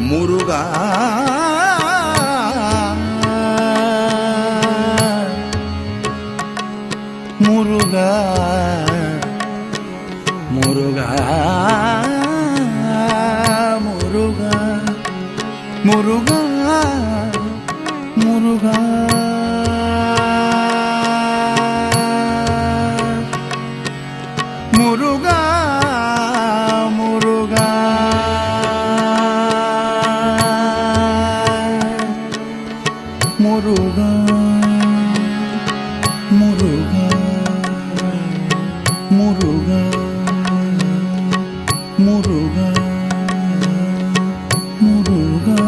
முருகா முருகா முருகா முருகா முருகா முருகா முருகா முருகா முருகா முருகா முருகா முருகா முருகா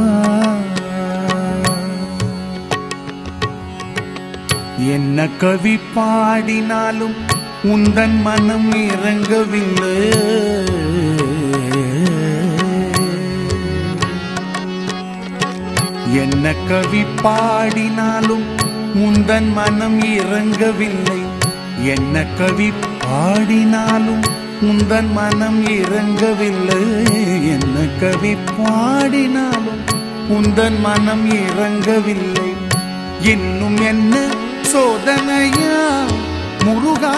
என்ன கவி பாடினாலும் உந்தன் மனம் இறங்கவில்லை என்ன கவி பாடினாலும் உந்தன் மனம் இறங்கவில்லை என்ன கவி பாடினாலும் உந்தன் மனம் இறங்கவில்லை என்ன கவி பாடினாலும் உந்தன் மனம் இறங்கவில்லை இன்னும் என்ன சோதனையா முருகா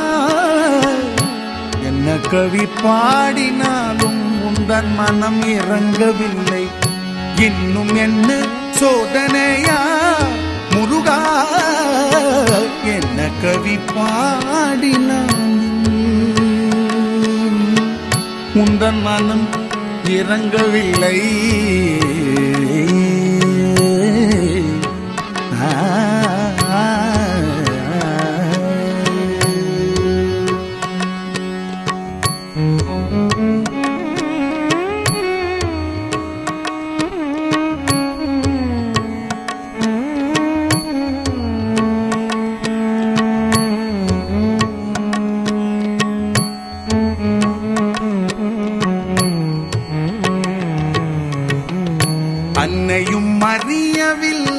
என்ன கவி பாடினாலும் உந்தன் மனம் இறங்கவில்லை இன்னும் என்ன சோதனையா முருகா என்ன கவி பாடினாலும் உந்தன் மனம் இறங்கவில்லை அன்னையும் அறியவில்லை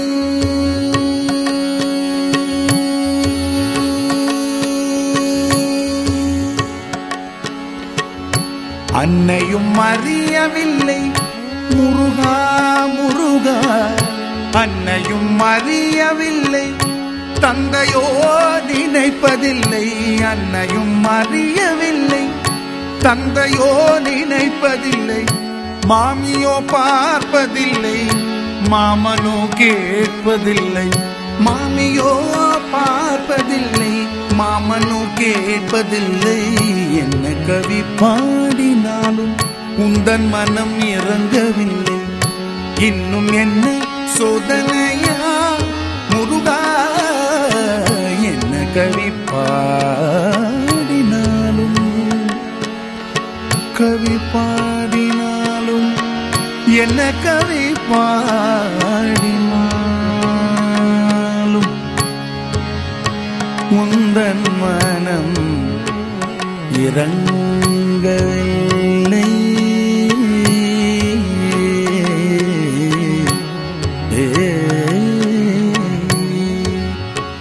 அன்னையும் அறியவில்லை முருகா முருகா அன்னையும் அறியவில்லை தந்தையோ நினைப்பதில்லை அன்னையும் அறியவில்லை தந்தையோ நினைப்பதில்லை மாமியோ பார்ப்பதில்லை மாமனோ கேட்பதில்லை மாமியோ பார்ப்பதில்லை மாமனோ கேட்பதில்லை என்ன கவி பாடினாலும் உந்தன் மனம் இறங்கவில்லை இன்னும் என்ன சோதனையா முருகா என்ன கவி பாடினாலும் கவி பாடினாலும் என்ன கவி பாடினாலும் உந்தன் மனம் இறங்கவில்லை ஏ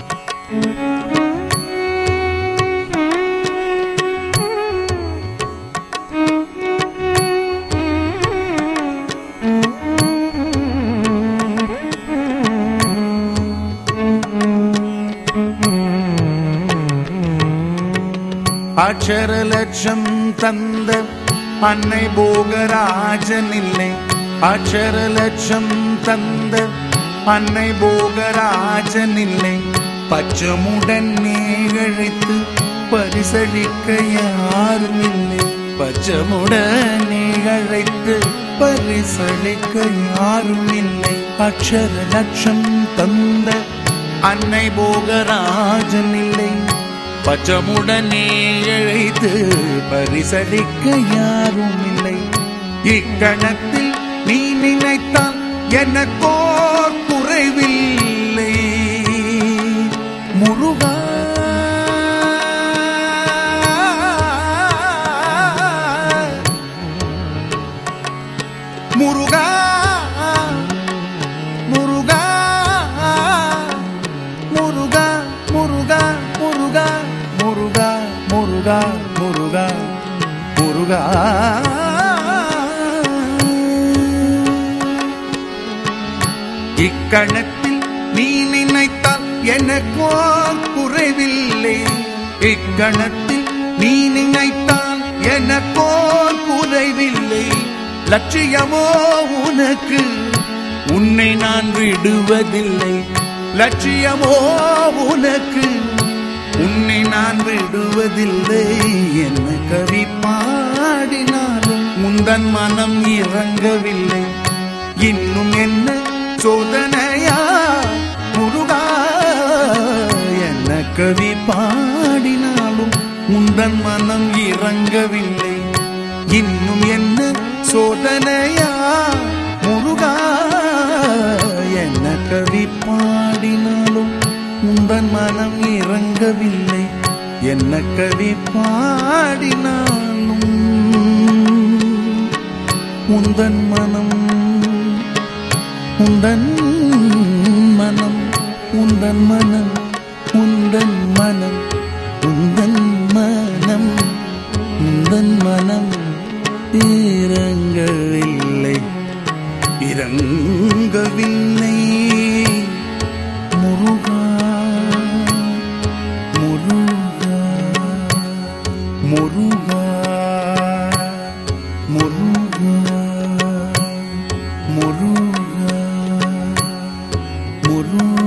அக்ஷர லட்சம் தந்த அன்னை போகராஜன் இல்லை அக்ஷர லட்சம் தந்த அன்னை போகராஜன் இல்லை பச்சமுடன் நீகழித்து பரிசளிக்க யாரும் இல்லை பச்சமுடன் நீகழைத்து பரிசளிக்க யாரும் இல்லை அக்ஷர லட்சம் தந்த அன்னை போகராஜன் இல்லை பச்சமுடனே இழைத்து பரிசளிக்க யாரும் இல்லை இக்கணத்தில் நீ நினைத்தால் எனக்கோ குறைவில்லை முருகா முருகா முருகா முருகா முருகா முருகா முருகா முருகா முருகா முருகா இக்கணத்தில் நீ நினைத்தால் எனக்கோ குறைவில்லை இக்கணத்தில் நீ நினைத்தால் எனக்கோ குறைவில்லை லட்சியமோ உனக்கு உன்னை நான் விடுவதில்லை லட்சியமோ உனக்கு உன்னை நான் விடுவதில்லை என்ன கவி பாடினாலும் முந்தன் மனம் இறங்கவில்லை இன்னும் என்ன சோதனையா முருகா என்ன கவி பாடினாலும் முந்தன் மனம் இறங்கவில்லை இன்னும் என்ன சோதனையா முருகா என்ன கவி பாடினாலும் முந்தன் மனம் இறங்கவில்லை என்ன கவி பாடினாலும் முந்தன் மனம் உந்தன் மனம் உந்தன் மனம் உந்தன் மனம் உந்தன் மனம் உந்தன் மனம் இறங்கவில்லை இறங்கவில்லை முருகா முருகா முருகா முருகா முருகா முருகா